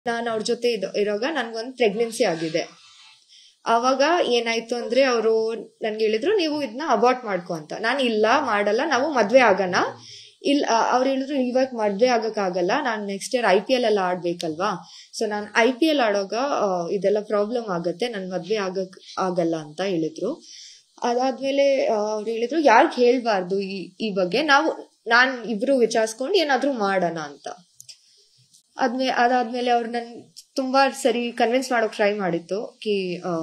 ನಾನು ಅವ್ರ ಜೊತೆ ಇದ್ ಇರೋವಾಗ ನನ್ಗೊಂದು ಪ್ರೆಗ್ನೆನ್ಸಿ ಆಗಿದೆ ಆವಾಗ ಏನಾಯ್ತು ಅಂದ್ರೆ ಅವರು ನನ್ಗೆ ಹೇಳಿದ್ರು ನೀವು ಇದನ್ನ ಅಬಾರ್ಟ್ ಮಾಡ್ಕೊ ಅಂತ ನಾನು ಇಲ್ಲ ಮಾಡಲ್ಲ ನಾವು ಮದ್ವೆ ಆಗೋಣ ಇಲ್ಲ ಅವ್ರು ಹೇಳಿದ್ರು ಇವಾಗ ಮದ್ವೆ ಆಗಕ್ಕಾಗಲ್ಲ ನಾನು next year I P L ಎಲ್ಲ ಆಡ್ಬೇಕಲ್ವಾ ಸೊ ನಾನು ಐ ಪಿ ಎಲ್ ಆಡೋವಾಗ ಆ, ಇದೆಲ್ಲ ಪ್ರಾಬ್ಲಮ್ ಆಗತ್ತೆ ನನ್ ಮದ್ವೆ ಆಗಕ್ ಆಗಲ್ಲ ಅಂತ ಹೇಳಿದ್ರು ಅದಾದ್ಮೇಲೆ ಅವ್ರು ಹೇಳಿದ್ರು ಯಾರಿಗ್ ಹೇಳ್ಬಾರ್ದು ಈ ಈ ಬಗ್ಗೆ ನಾವು ನಾನ್ ಇಬ್ರು ವಿಚಾರಿಸ್ಕೊಂಡು ಏನಾದ್ರೂ ಮಾಡೋಣ ಅಂತ ಅದ್ಮೇಲೆ ಅದಾದ್ಮೇಲೆ ಅವ್ರು ನನ್ ತುಂಬಾ ಸರಿ ಕನ್ವಿನ್ಸ್ ಮಾಡೋಕ್ ಟ್ರೈ ಮಾಡಿತ್ತು ಕಿ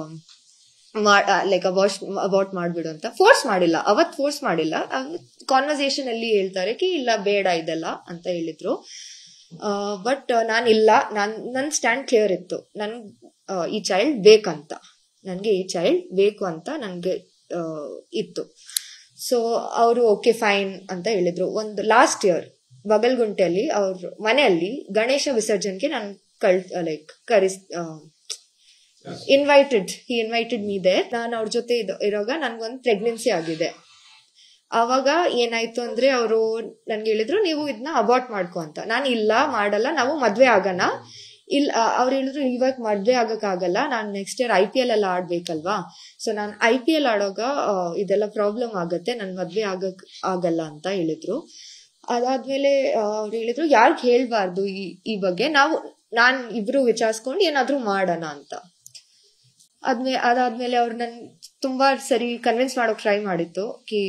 ಲೈಕ್ ಅಬಾಟ್ ಅಬಾಟ್ ಮಾಡ್ಬಿಡು ಅಂತ ಫೋರ್ಸ್ ಮಾಡಿಲ್ಲ ಅವತ್ ಫೋರ್ಸ್ ಮಾಡಿಲ್ಲ ಕಾನ್ವರ್ಸೇಷನ್ ಅಲ್ಲಿ ಹೇಳ್ತಾರೆ ಕಿ ಇಲ್ಲ ಬೇಡ ಇದೆಲ್ಲ ಅಂತ ಹೇಳಿದ್ರು ಬಟ್ ನಾನು ಇಲ್ಲ ನಾನ್ ನನ್ ಸ್ಟ್ಯಾಂಡ್ ಕ್ಲಿಯರ್ ಇತ್ತು ನನ್ ಆ, ಈ ಚೈಲ್ಡ್ ಬೇಕಂತ ನನ್ಗೆ ಈ ಚೈಲ್ಡ್ ಬೇಕು ಅಂತ ನನ್ಗೆ ಆ, ಇತ್ತು ಸೊ ಅವರು ಓಕೆ ಫೈನ್ ಅಂತ ಹೇಳಿದ್ರು ಒಂದು ಲಾಸ್ಟ್ ಇಯರ್ ಬಗಲ್ಗುಂಟೆಯಲ್ಲಿ ಅವ್ರ ಮನೆಯಲ್ಲಿ ಗಣೇಶ ವಿಸರ್ಜನ್ಗೆ ನಾನು ಕಳ್ like Chris invited he invited me they ನಾನು ಅವ್ರ ಜೊತೆ ಇದ್- ಇರೋವಾಗ ನನ್ಗೊಂದು ಪ್ರೆಗ್ನೆನ್ಸಿ ಆಗಿದೆ ಆವಾಗ ಏನಾಯ್ತು ಅಂದ್ರೆ ಅವರು ನನ್ಗೆ ಹೇಳಿದ್ರು ನೀವು ಇದನ್ನ ಅಬಾರ್ಟ್ ಮಾಡ್ಕೊ ಅಂತ ನಾನು ಇಲ್ಲ ಮಾಡಲ್ಲ ನಾವು ಮದ್ವೆ ಆಗೋಣ ಇಲ್ಲ ಅವ್ರು ಹೇಳಿದ್ರು ಇವಾಗ ಮದ್ವೆ ಆಗಕ್ಕಾಗಲ್ಲ ನಾನು next year I P L ಎಲ್ಲ ಆಡ್ಬೇಕಲ್ವಾ ಸೊ ನಾನು ಐ ಪಿ ಎಲ್ ಆಡೋವಾಗ ಆ, ಇದೆಲ್ಲ ಪ್ರಾಬ್ಲಮ್ ಆಗತ್ತೆ ನನ್ ಮದ್ವೆ ಆಗಕ್ ಆಗಲ್ಲ ಅಂತ ಹೇಳಿದ್ರು ಅದಾದ್ಮೇಲೆ ಅವ್ರು ಹೇಳಿದ್ರು ಯಾರಿಗ್ ಹೇಳ್ಬಾರ್ದು ಈ ಈ ಬಗ್ಗೆ ನಾವು ನಾನ್ ಇಬ್ರು ವಿಚಾರಿಸ್ಕೊಂಡು ಏನಾದ್ರೂ ಮಾಡೋಣ ಅಂತ ಅದ್ಮೇ ಅದಾದ್ಮೇಲೆ ಅವ್ರು ನನ್ ತುಂಬಾ ಸರಿ ಕನ್ವಿನ್ಸ್ ಮಾಡೋಕ್ ಟ್ರೈ ಮಾಡಿತ್ತು ಕಿ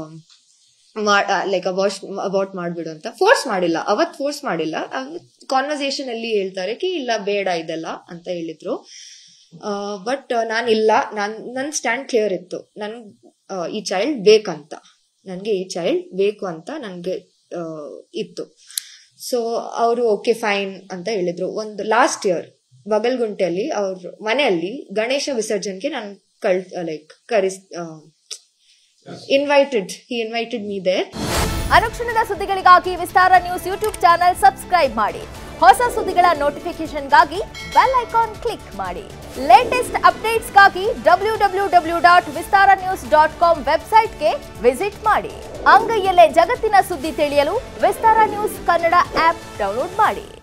ಲೈಕ್ ಅಬಾಟ್ ಅಬಾಟ್ ಮಾಡ್ಬಿಡು ಅಂತ ಫೋರ್ಸ್ ಮಾಡಿಲ್ಲ ಅವತ್ ಫೋರ್ಸ್ ಮಾಡಿಲ್ಲ ಕಾನ್ವರ್ಸೇಷನ್ ಅಲ್ಲಿ ಹೇಳ್ತಾರೆ ಕಿ ಇಲ್ಲ ಬೇಡ ಇದೆಲ್ಲ ಅಂತ ಹೇಳಿದ್ರು ಬಟ್ ನಾನು ಇಲ್ಲ ನಾನ್ ನನ್ ಸ್ಟ್ಯಾಂಡ್ ಕ್ಲಿಯರ್ ಇತ್ತು ನನ್ ಆ, ಈ ಚೈಲ್ಡ್ ಬೇಕಂತ ನನ್ಗೆ ಈ ಚೈಲ್ಡ್ ಬೇಕು ಅಂತ ನನ್ಗೆ ಆ, ಇತ್ತು ಸೊ ಅವರು ಓಕೆ ಫೈನ್ ಅಂತ ಹೇಳಿದ್ರು ಒಂದು ಲಾಸ್ಟ್ ಇಯರ್ ಬಗಲ್ಗುಂಟೆಯಲ್ಲಿ ಅವ್ರ ಮನೆಯಲ್ಲಿ ಗಣೇಶ ವಿಸರ್ಜನ್ಗೆ ನಾನು ಕಳ್ like Chris invited he invited me they ಅನುಕ್ಷಣದ ಸುದ್ದಿಗಳಿಗಾಗಿ Vistara news YouTube channel subscribe ಮಾಡಿ ಹೊಸ ಸುದ್ದಿಗಳ ನೋಟಿಫಿಕೇಶನ್ಗಾಗಿ ಬೆಲ್ ಐಕಾನ್ ಕ್ಲಿಕ್ ಮಾಡಿ ಲೇಟೆಸ್ಟ್ ಅಪ್ಡೇಟ್ಸ್ಗಾಗಿ W W W dot Vistara news dot com ವೆಬ್ಸೈಟ್ಗೆ ವಿಸಿಟ್ ಮಾಡಿ ಅಂಗೈಯಲ್ಲೇ ಜಗತ್ತಿನ ಸುದ್ದಿ ತಿಳಿಯಲು Vistara news Kannada app download ಮಾಡಿ